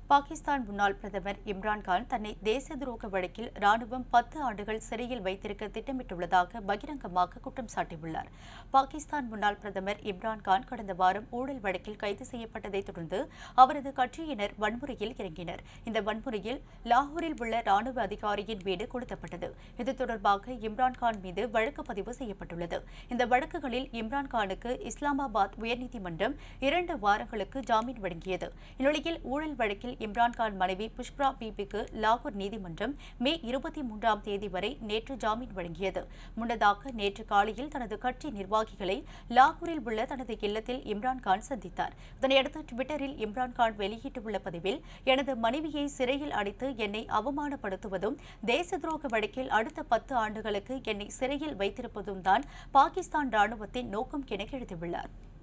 பாகிஸ்தான் முன்னாள் பிரதமர் இம்ரான்கான் தன்னை தேச துரோக வழக்கில் ராணுவம் பத்து ஆண்டுகள் சிறையில் வைத்திருக்க திட்டமிட்டுள்ளதாக பகிரங்கமாக குற்றம் சாட்டியுள்ளார் பாகிஸ்தான் முன்னாள் பிரதமர் இம்ரான்கான் கடந்த வாரம் ஊழல் வழக்கில் கைது செய்யப்பட்டதைத் தொடர்ந்து அவரது கட்சியினர் வன்முறையில் இறங்கினர் இந்த வன்முறையில் லாகூரில் உள்ள ராணுவ அதிகாரியின் வீடு கொளுத்தப்பட்டது இது தொடர்பாக இம்ரான்கான் மீது வழக்கு பதிவு செய்யப்பட்டுள்ளது இந்த வழக்குகளில் இம்ரான்கானுக்கு இஸ்லாமாபாத் உயர்நீதிமன்றம் இரண்டு வாரங்களுக்கு ஜாமீன் வழங்கியது இந்நிலையில் ஊழல் வழக்கில் இம்ரான்கான் மனைவி புஷ்பா பீபிக்கு லாகூர் நீதிமன்றம் மே இருபத்தி மூன்றாம் தேதி வரை நேற்று ஜாமீன் வழங்கியது முன்னதாக நேற்று காலையில் தனது கட்சி நிர்வாகிகளை லாகூரில் உள்ள தனது இல்லத்தில் இம்ரான்கான் சந்தித்தார் இதனையடுத்து டுவிட்டரில் இம்ரான்கான் வெளியிட்டுள்ள பதிவில் எனது மனைவியை சிறையில் அடைத்து என்னை அவமானப்படுத்துவதும் தேச துரோக வழக்கில் அடுத்த பத்து ஆண்டுகளுக்கு என்னை சிறையில் வைத்திருப்பதும் தான் பாகிஸ்தான் ராணுவத்தின் நோக்கம் என எழுதியுள்ளார்